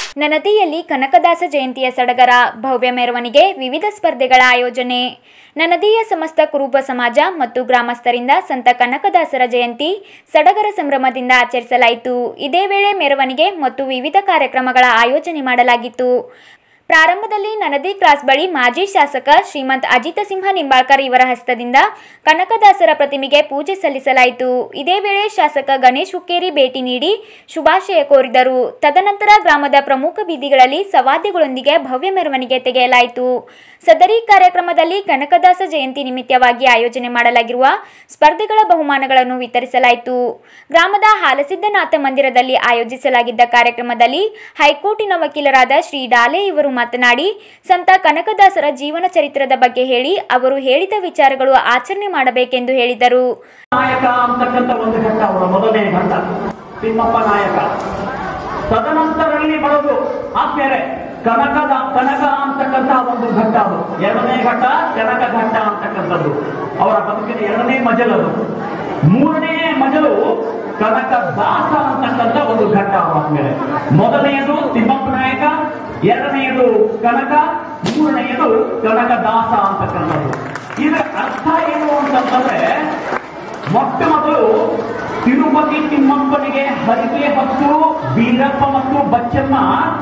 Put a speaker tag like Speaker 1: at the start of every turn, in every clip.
Speaker 1: ನನದಿಯಲ್ಲಿ ಕನಕದಾಸ ಜಯಂತಿಯ ಸಡಗರ ಭವ್ಯ ಮೆರವಣಿಗೆ ವಿವಿಧ ಸ್ಪರ್ಧೆಗಳ ಆಯೋಜನೆ ನನದಿಯ ಸಮಸ್ತ ಕುರುಬ ಸಮಾಜ ಮತ್ತು ಗ್ರಾಮಸ್ಥರಿಂದ ಸಂತ ಕನಕದಾಸರ ಜಯಂತಿ ಸಡಗರ ಸಂಭ್ರಮದಿಂದ ಆಚರಿಸಲಾಯಿತು ಇದೇ ವೇಳೆ ಮೆರವಣಿಗೆ ಮತ್ತು ವಿವಿಧ ಕಾರ್ಯಕ್ರಮಗಳ ಆಯೋಜನೆ ಮಾಡಲಾಗಿತ್ತು ಪ್ರಾರಂಭದಲ್ಲಿ ನನದಿ ಕ್ರಾಸ್ ಬಳಿ ಮಾಜಿ ಶಾಸಕ ಶ್ರೀಮಂತ್ ಅಜಿತ ಸಿಂಹ ನಿಂಬಾಳ್ಕರ್ ಇವರ ಹಸ್ತದಿಂದ ಕನಕದಾಸರ ಪ್ರತಿಮೆಗೆ ಪೂಜೆ ಸಲ್ಲಿಸಲಾಯಿತು ಇದೇ ವೇಳೆ ಶಾಸಕ ಗಣೇಶ್ ಹುಕ್ಕೇರಿ ಭೇಟಿ ನೀಡಿ ಶುಭಾಶಯ ಕೋರಿದರು ತದನಂತರ ಗ್ರಾಮದ ಪ್ರಮುಖ ಬೀದಿಗಳಲ್ಲಿ ಸವಾದ್ಯಗಳೊಂದಿಗೆ ಭವ್ಯ ಮೆರವಣಿಗೆ ತೆಗೆಯಲಾಯಿತು ಸದರಿ ಕಾರ್ಯಕ್ರಮದಲ್ಲಿ ಕನಕದಾಸ ಜಯಂತಿ ನಿಮಿತ್ತವಾಗಿ ಆಯೋಜನೆ ಮಾಡಲಾಗಿರುವ ಸ್ಪರ್ಧೆಗಳ ಬಹುಮಾನಗಳನ್ನು ವಿತರಿಸಲಾಯಿತು ಗ್ರಾಮದ ಹಾಲಸಿದ್ದನಾಥ ಮಂದಿರದಲ್ಲಿ ಆಯೋಜಿಸಲಾಗಿದ್ದ ಕಾರ್ಯಕ್ರಮದಲ್ಲಿ ಹೈಕೋರ್ಟಿನ ವಕೀಲರಾದ ಶ್ರೀ ಡಾಲೆ ಇವರು ಮಾತನಾಡಿ ಸಂತ ಕನಕದಾಸರ ಜೀವನ ಚರಿತ್ರದ ಬಗ್ಗೆ ಹೇಳಿ ಅವರು ಹೇಳಿದ ವಿಚಾರಗಳು ಆಚರಣೆ ಮಾಡಬೇಕೆಂದು ಹೇಳಿದರು
Speaker 2: ನಾಯಕ ಅಂತಕ್ಕಂಥ ಒಂದು ಘಟ್ಟ ಅವರ ಮೊದಲನೇ ಘಟ್ಟ ತಿಮ್ಮಪ್ಪ ನಾಯಕ ತದನಂತರದಲ್ಲಿ ಬರೋದು ಆದ್ಮೇಲೆ ಕನಕದ ಕನಕ ಅಂತಕ್ಕಂಥ ಒಂದು ಘಟ್ಟ ಅದು ಎರಡನೇ ಘಟ್ಟ ಕನಕ ಘಟ್ಟ ಅಂತಕ್ಕಂಥದ್ದು ಅವರ ಬದುಕಿನ ಎರಡನೇ ಮಜಲದು ಮೂರನೇ ಮಜಲು ಕನಕ ದಾಸ ಅಂತಕ್ಕಂಥ ಒಂದು ಘಟ್ಟ ಆದ್ಮೇಲೆ ಮೊದಲನೆಯದು ತಿಮ್ಮಪ್ಪ ನಾಯಕ ಎರಡನೆಯದು ಕನಕ ಮೂರನೆಯದು ಕನಕ ದಾಸ ಅಂತಕ್ಕಂಥದ್ದು ಇದರ ಅರ್ಥ ಏನು ಅಂತಂದ್ರೆ ಮೊಟ್ಟ ಮೊದಲು ತಿರುಪತಿ ತಿಮ್ಮಪ್ಪನಿಗೆ ಹರಿಕೆ ಹೊತ್ತು ಬೀರಪ್ಪ ಮತ್ತು ಬಚ್ಚಮ್ಮ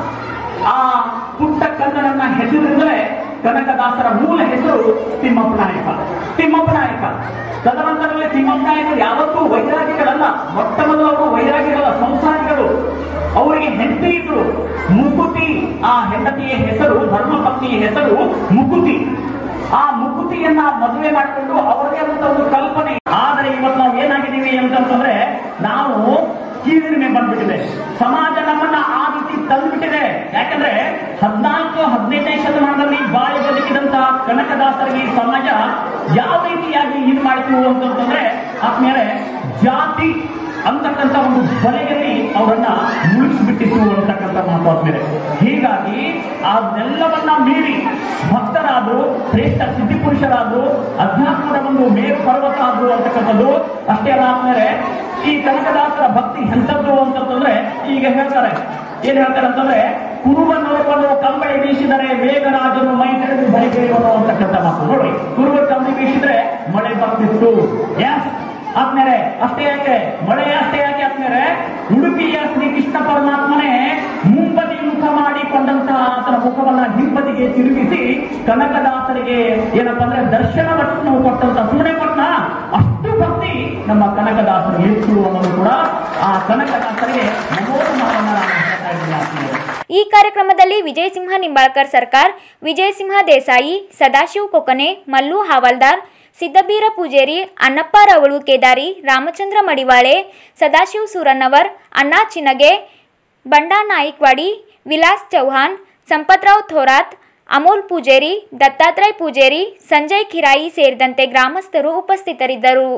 Speaker 2: ಆ ಪುಟ್ಟ ಕನ್ನಡನ್ನ ಹೆಸರಿದ್ರೆ ಕನಕದಾಸರ ಮೂಲ ಹೆಸರು ತಿಮ್ಮಪ್ಪ ನಾಯಕ ತಿಮ್ಮಪ್ಪ ನಾಯಕ ತದನಂತರದಲ್ಲಿ ತಿಮ್ಮಪ್ಪ ನಾಯಕರು ಯಾವತ್ತೂ ವೈರಾಗಿಗಳಲ್ಲ ಮೊಟ್ಟ ಮೊದಲು ಅವರು ವೈರಾಗಿಗಳ ಸಂಸಾರಿಗಳು ಅವರಿಗೆ ಹೆಂಡತಿ ಇದ್ರು ಮುಕುತಿ ಆ ಹೆಂಡತಿಯ ಹೆಸರು ಧರ್ಮಪತ್ನಿಯ ಹೆಸರು ಮುಕುತಿ ಆ ಮುಕುತಿಯನ್ನ ಮದುವೆ ಮಾಡಿಕೊಂಡು ಅವರದೇ ಆದಂತ ಒಂದು ಕಲ್ಪನೆ ಆದರೆ ಇವತ್ತು ನಾವು ಏನಾಗಿದ್ದೀವಿ ಅಂತಂತಂದ್ರೆ ನಾವು ಕೀಳಿಮೆ ಬಂದ್ಬಿಟ್ಟಿದೆ ಸಮಾಜ ನಮ್ಮನ್ನ ಆ ರೀತಿ ತಂದ್ಬಿಟ್ಟಿದೆ ಯಾಕಂದ್ರೆ ಹದಿನಾಲ್ಕು ಹದಿನೈದನೇ ಶತಮಾನದಲ್ಲಿ ಬಾಳಿ ಬದುಕಿದಂತ ಕನಕದಾಸರಿಗೆ ಈ ಸಮಾಜ ಯಾವ ರೀತಿಯಾಗಿ ಇದು ಮಾಡಿತು ಅಂತಂತಂದ್ರೆ ಆದ್ಮೇಲೆ ಜಾತಿ ಅಂತಕ್ಕಂಥ ಒಂದು ಬಲೆಯಲ್ಲಿ ಅವರನ್ನ ಮುಳುಗಿಸ್ಬಿಟ್ಟಿತ್ತು ಅಂತಕ್ಕಂಥ ಮಾತು ಆದ್ಮೇಲೆ ಹೀಗಾಗಿ ಅದನ್ನೆಲ್ಲವನ್ನ ಮೀರಿ ಭಕ್ತರಾದ್ರು ಶ್ರೇಷ್ಠ ಸಿದ್ಧಿಪುರುಷರಾದ್ರು ಅಧ್ಯಾತ್ಮದ ಒಂದು ಮೇರು ಪರ್ವತ ಆದ್ರು ಅಂತಕ್ಕಂಥದ್ದು ಅಷ್ಟೇ ಅಲ್ಲ ಆದ್ಮೇಲೆ ಈ ಕನಕದಾಸರ ಭಕ್ತಿ ಎಂಥದ್ದು ಅಂತಂದ್ರೆ ಈಗ ಹೇಳ್ತಾರೆ ಏನ್ ಹೇಳ್ತಾರೆ ಅಂತಂದ್ರೆ ಕುರುಬ ನೋಡಿಕೊಂಡು ಕಂಬಳಿ ಬೀಸಿದರೆ ವೇಗರಾಜನು ಮೈ ತೆರೆದು ಬರಿಬೇಕನು ಅಂತಕ್ಕಂಥ ಮಾತು ನೋಡಿ ಕುರುಬ ಕಂಬಳಿ ಬೀಸಿದ್ರೆ ಮಳೆ ಬರ್ತಿತ್ತು ಎಸ್ ಆದ್ಮೇಲೆ ಅಷ್ಟೇ ಯಾಕೆ ಮಳೆ ಅಷ್ಟೇ ಯಾಕೆ ಆದ್ಮೇಲೆ ಉಡುಪಿಯ ಶ್ರೀಕೃಷ್ಣ ಪರಮಾತ್ಮನೇ ಮುಂಬದಿ ಮುಖ ಮಾಡಿಕೊಂಡಂತಹ ಆತನ ಮುಖವನ್ನ ಹಿಂಬದಿಗೆ ತಿರುಗಿಸಿ ಕನಕದಾಸರಿಗೆ ಏನಪ್ಪಾ ಅಂದ್ರೆ ದರ್ಶನವನ್ನು ಕೊಟ್ಟಂತ ಸುಮ್ಮನೆ ಕೊಟ್ಟ ಅಷ್ಟು ಭಕ್ತಿ ನಮ್ಮ ಕನಕದಾಸರಿಗೆ ಇತ್ತು ಅನ್ನೋದು ಕೂಡ ಆ ಕನಕದಾಸರಿಗೆ ನಮೋನಮನ ಹೇಳ್ತಾ ಇದ್ದೀನಿ ಆತ್ಮೀಯರೇ.
Speaker 1: ಈ ಕಾರ್ಯಕ್ರಮದಲ್ಲಿ ವಿಜಯಸಿಂಹ ನಿಂಬಾಳ್ಕರ್ ಸರ್ಕಾರ್ ವಿಜಯಸಿಂಹ ದೇಸಾಯಿ ಸದಾಶಿವ್ ಕೊಕನೆ ಮಲ್ಲು ಹಾವಲ್ದಾರ್ ಸಿದ್ದಬೀರ ಪೂಜೇರಿ ಅನ್ನಪ್ಪ ರವಳು ಕೇದಾರಿ ರಾಮಚಂದ್ರ ಮಡಿವಾಳೆ ಸದಾಶಿವ್ ಸೂರನ್ನವರ್ ಅಣ್ಣಾ ಚಿನಗೆ ಬಂಡಾ ನಾಯಿಕ್ವಾಡಿ ವಿಲಾಸ್ ಚೌಹಾಣ್ ಸಂಪತ್ರಾವ್ ಥೋರಾತ್ ಅಮೋಲ್ ಪೂಜೇರಿ ದತ್ತಾತ್ರೇಯ ಪೂಜೇರಿ ಸಂಜಯ್ ಖಿರಾಯಿ ಸೇರಿದಂತೆ ಗ್ರಾಮಸ್ಥರು ಉಪಸ್ಥಿತರಿದ್ದರು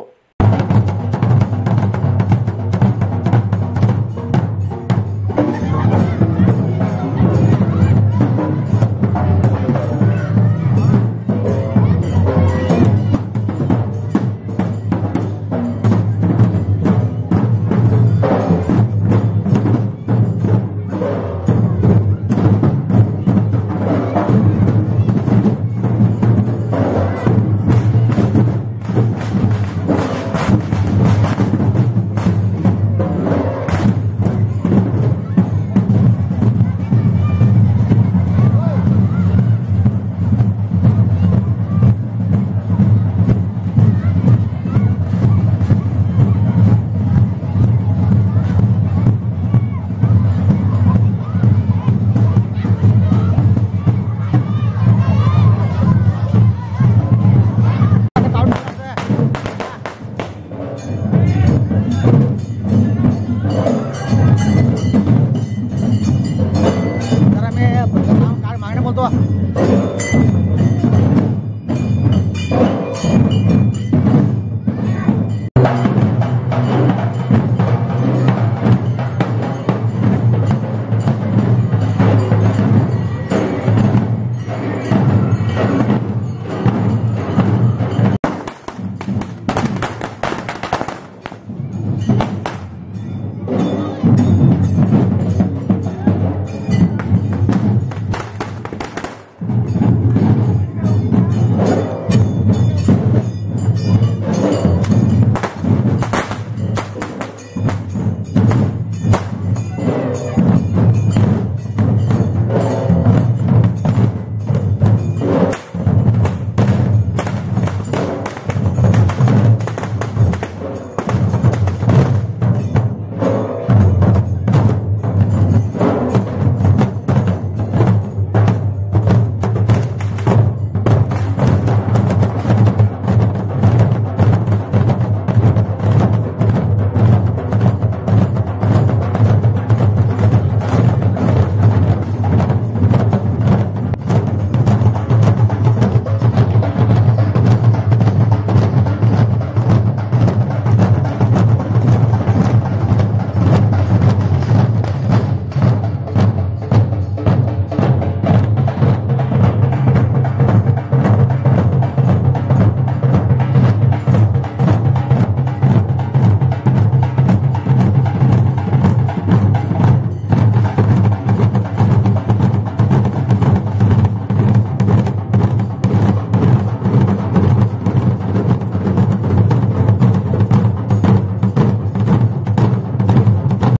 Speaker 3: जरा मैं काम काल मागणे बोलतो